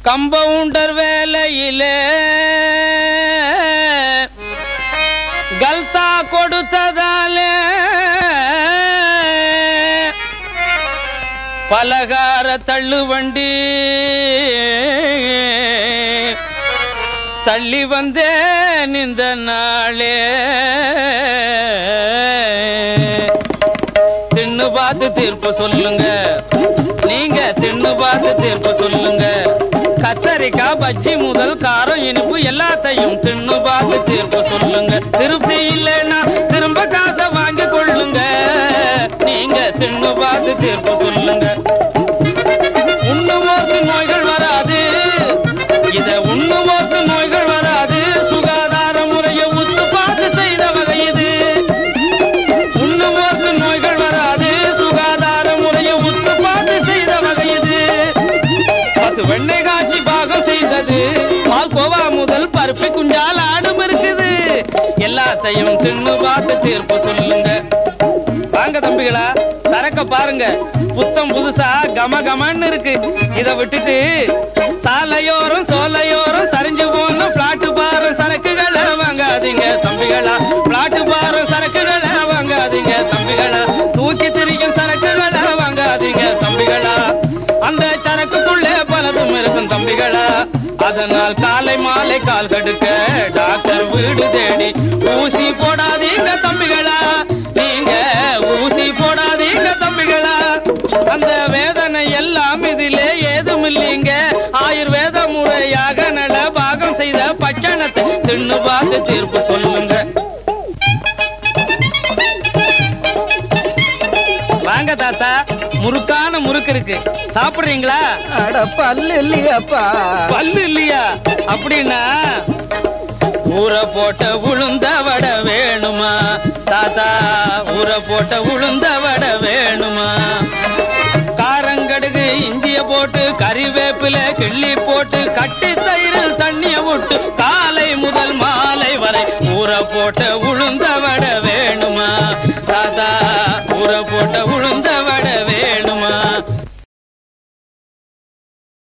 compounder வேலையிலே கல்தா கொடுத்ததாலே பலகார தள்ளுவண்டி தள்ளி வந்தேன் இந்த நாளே தின்னு பார்த்து தீர்ப்பு சொல்லுங்க நீங்க தின்னு பார்த்து தீர்ப்பு சொல்லுங்க கத்தரிக்காய் பஜ்ஜி முதல் காரம் இனிப்பு எல்லாத்தையும் தின்னு பார்த்து தீர்ப்பு சொல்லுங்க திருப்தி இல்லைன்னா திரும்ப காசை வாங்கி கொள்ளுங்க நீங்க தின்னு பார்த்து தீர்ப்பு சொல்லுங்க உண்ணுவோர்க்கு நோய்கள் வராது இத உண்ணுவோர்க்கு நோய்கள் வராது சுகாதார முறையை உத்து பார்த்து செய்த வகை இது உண்ணுவோர்க்கு நோய்கள் வராது சுகாதார முறையை உத்து பார்த்து செய்த வகை இது பசு வெண்ணெய் காய்ச்சி பாகம் செய்தது பால் கோவா முதல் பருப்பி குஞ்சால் ஆடும் இருக்குது எல்லாத்தையும் தின்னு பார்த்து தீர்ப்பு சொல்லுங்க வாங்க தம்பிகளா சரக்க பாருங்க புத்தம் புதுசா கம கமன்னு இருக்கு இத விட்டுட்டு சாலையோரம் சோலையோரம் சரிஞ்சு போன பிளாட்டு பாரம் சரக்குகளை வாங்காதீங்க தம்பிகளா பிளாட்டு பாரம் சரக்குகளை வாங்காதீங்க தம்பிகளா தூக்கி திரிக்கும் சரக்குகளை வாங்காதீங்க தம்பிகளா அந்த சரக்குக்குள்ளே பலதும் இருக்கும் தம்பிகளா அதனால் காலை மாலை கால் கடுக்க டாக்டர் வீடு தேடி ஊசி போடாதீங்க தம்பிகளா நீங்க ஊசி போடாதீங்க தம்பிகளா அந்த வேதனை எல்லாம் இதிலே ஏதும் இல்லைங்க ஆயுர்வேத முறையாக நல பாகம் செய்த பட்சணத்தை தின்னு பார்த்து தீர்ப்பு சொல்லுங்க வாங்க தாத்தா முறுக்கான முறுக்கு இருக்கு சாப்பிடுறீங்களா அட பல்லு இல்லையாப்பா பல்லு இல்லையா அப்படின்னா ஊற போட்ட உளுந்த வடை வேணுமா தாத்தா ஊற போட்ட உளுந்த வடை வேணுமா காரங்கடுகு இஞ்சிய போட்டு கறிவேப்பில கிள்ளி போட்டு கட்டி தயிர் தண்ணிய விட்டு காலை முதல் மாலை வரை ஊற போட்ட உளுந்த